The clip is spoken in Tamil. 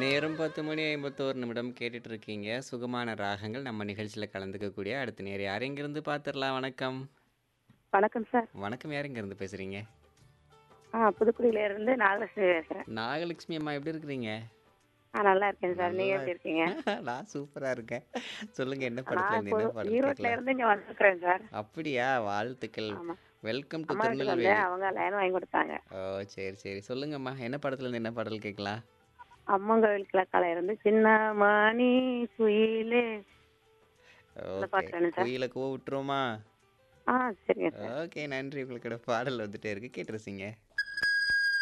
நேரம் 10 மணி 51 நிமிடம் கேட்டுட்டு இருக்கீங்க. சுகமான ராகங்கள் நம்ம நிகழ்ச்சியில கலந்துக்கக்கூடிய அடுத்த நேயர் யார் எங்கிருந்து பார்த்துரலாம்? வணக்கம். வணக்கம் சார். வணக்கம். யார் எங்கிருந்து பேசுறீங்க? ஆ புதுக்குடியில இருந்து நாகலட்சுமி பேசுறேன். நாகலட்சுமி அம்மா எப்படி இருக்கிறீங்க? ஆ நல்லா இருக்கேன் சார். நீங்க நல்லா எப்படி இருக்கீங்க? நான் சூப்பரா இருக்கேன். சொல்லுங்க என்ன நான் படத்துல இருந்து இப்போ என்ன பாடல் ஈரோட்ல கேட்கலாம்? இருந்து இங்க வந்திருக்கிறேன் சார். அப்படியா? வாழ்த்துக்கள். ஆமா. வெல்கம் டு அம்மா வீட்டுக்கு திருநெல்வேலி. வந்தேன். அவங்க லைன் வாங்கி கொடுத்தாங்க. ஓ! சரி, சரி. சொல்லுங்கம்மா. என்ன படத்துல இருந்து என்ன பாடல் கேட்கலாம்? அம்மங்கோவில் கிழக்கால இருந்து சின்ன மணி குயிலே அந்த ஓகே. பாட்டு வேணும் சார். குயில கூவ விட்டுருவோமா? ஆ சரிங்க சார். ஓகே. நன்றி. உங்களுக்கோட பாடல் வந்துட்டே இருக்கு. கேட்டு ரசிங்க.